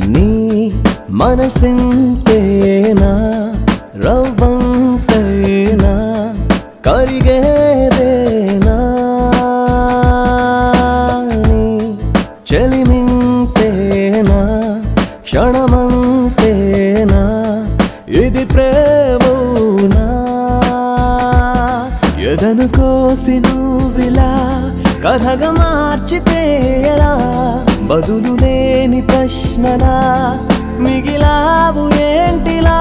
నీ మనసింతేనా రవ్వంతైనా కరిగేదేనా నీ చెలిమింతేనా క్షణమంతేనా ఇది ప్రేమౌనా ఎదను కోసి నువ్విలా కథగా మార్చితే ఎలా బదులు లేని ప్రశ్నలా మిగిలావు ఏంటిలా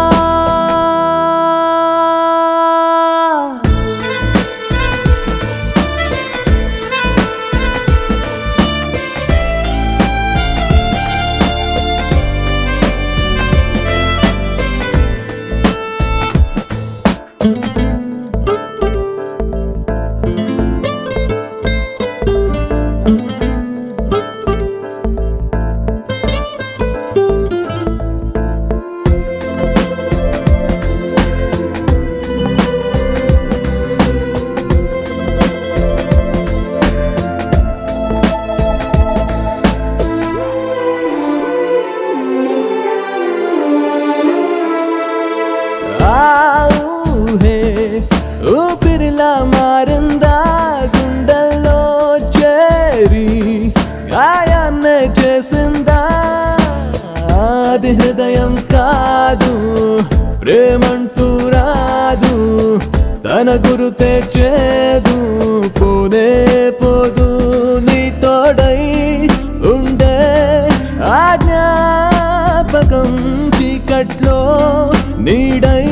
ఆ ఊహే ఊపిరిలా మారిందా గుండెల్లో చేరి గాయాన్నే చేసిందా అది హృదయం కాదు ప్రేమంటూ రాదు తన గురుతే చేదు పోనే పోదు నీ తోడై ఉండే ఆ జ్ఞాపకం చీకట్లో నీడై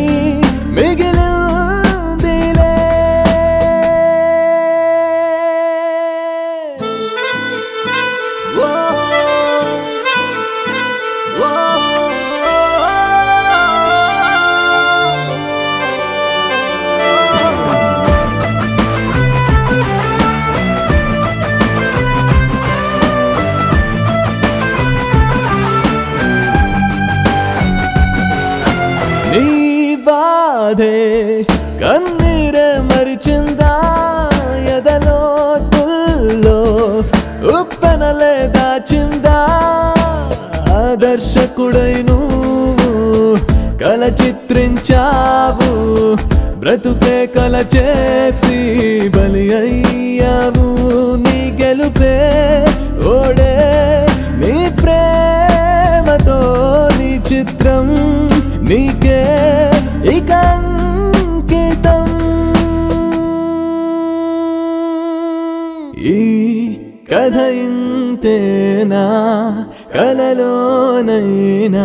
మిగిలిందిలే ఓ నీ బాధే కన్నీరే మరిచిందా ఎదలో తుల్లో ఉప్పెనలే దాచిందా ఆదర్శకుడై నువ్వు కల చిత్రించావు బ్రతుకే కల చేసి బలి అయ్యావు నీ గెలుపే ఓడే నీ ప్రేమతో నీ చిత్రం నీకే ఇక అంకితం ఈ కథ ఇంతేనా కలలోనైనా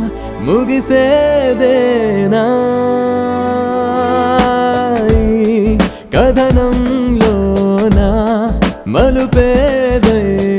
ముగిసేదేనా ఈ కథనంలోనా మలుపేదైనా